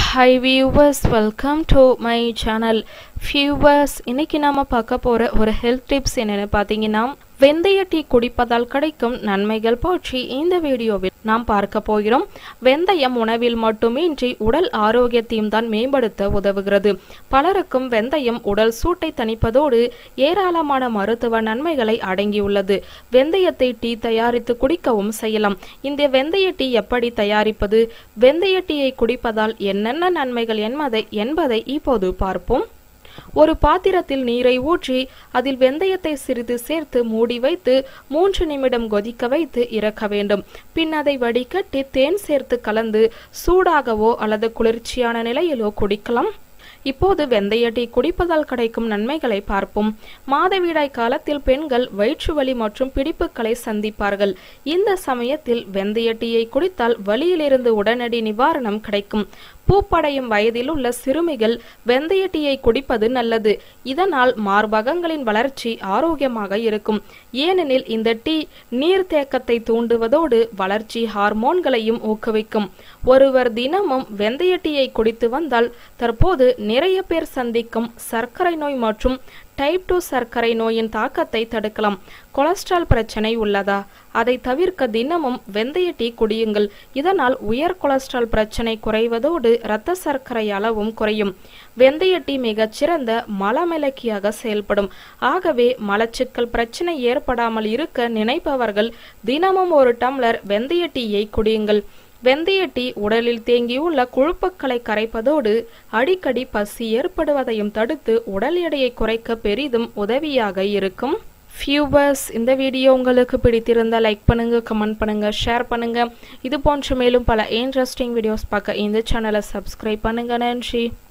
high viewers welcome to my channel viewers இன்னைக்கு நாம பார்க்க போற ஒரு ஹெல்த் டிப்ஸ் என்னன்னு பார்த்தீங்கன்னா வெந்தய டீ குடிப்பதால் கிடைக்கும் நன்மைகள் பற்றி இந்த வீடியோவில் நாம் பார்க்க போகிறோம் வெந்தயம் உணவில் மட்டுமின்றி உடல் ஆரோக்கியத்தையும் தான் மேம்படுத்த உதவுகிறது பலருக்கும் வெந்தயம் உடல் சூட்டை தணிப்பதோடு ஏராளமான மருத்துவ நன்மைகளை அடங்கியுள்ளது வெந்தயத்தை டீ தயாரித்து குடிக்கவும் செய்யலாம் இந்த வெந்தய டீ எப்படி தயாரிப்பது வெந்தய டீயை குடிப்பதால் என்னென்ன நன்மைகள் என்பதை என்பதை இப்போது பார்ப்போம் ஒரு பாத்திரத்தில் நீரை ஊற்றி அதில் வெந்தயத்தை சிறிது சேர்த்து மூடி வைத்து மூன்று நிமிடம் கொதிக்க வைத்து இறக்க வேண்டும் பின் அதை வடிகட்டி தேன் சேர்த்து கலந்து சூடாகவோ அல்லது குளிர்ச்சியான நிலையிலோ குடிக்கலாம் இப்போது வெந்தய டீ குடிப்பதால் கிடைக்கும் நன்மைகளை பார்ப்போம் மாதவிடாய் காலத்தில் பெண்கள் வயிற்று வலி மற்றும் பிடிப்புகளை சந்திப்பார்கள் இந்த சமயத்தில் வெந்தய டீயை குடித்தால் வலியிலிருந்து உடனடி நிவாரணம் கிடைக்கும் பூப்படையும் வயதில் உள்ள சிறுமிகள் வெந்தய டீயை குடிப்பது நல்லது இதனால் மார்பகங்களின் வளர்ச்சி ஆரோக்கியமாக இருக்கும் ஏனெனில் இந்த டீ நீர்த்தேக்கத்தை தூண்டுவதோடு வளர்ச்சி ஹார்மோன்களையும் ஊக்குவிக்கும் ஒருவர் தினமும் வெந்தய டீயை குடித்து வந்தால் தற்போது நிறைய பேர் சந்திக்கும் சர்க்கரை நோய் மற்றும் டைப் டூ சர்க்கரை நோயின் தாக்கத்தை தடுக்கலாம் கொலஸ்ட்ரால் பிரச்சனை உள்ளதா அதை தவிர்க்க தினமும் வெந்தய டீ குடியுங்கள் இதனால் உயர் கொலஸ்ட்ரால் பிரச்சனை குறைவதோடு இரத்த சர்க்கரை அளவும் குறையும் வெந்தய டீ மிகச்சிறந்த மலமிளக்கியாக செயல்படும் ஆகவே மலச்சிக்கல் பிரச்சனை ஏற்படாமல் இருக்க நினைப்பவர்கள் தினமும் ஒரு டம்ளர் வெந்தய டீயை குடியுங்கள் வெந்தய டீ உடலில் தேங்கியுள்ள கொழுப்புக்களை கரைப்பதோடு அடிக்கடி பசி ஏற்படுவதையும் தடுத்து உடல் எடையை குறைக்க பெரிதும் உதவியாக இருக்கும் ஃபியூவர்ஸ் இந்த வீடியோ உங்களுக்கு பிடித்திருந்தால் லைக் பண்ணுங்க கமெண்ட் பண்ணுங்க ஷேர் பண்ணுங்க இது போன்ற மேலும் பல இன்ட்ரெஸ்டிங் வீடியோஸ் பார்க்க இந்த சேனலை சப்ஸ்கிரைப் பண்ணுங்க நன்றி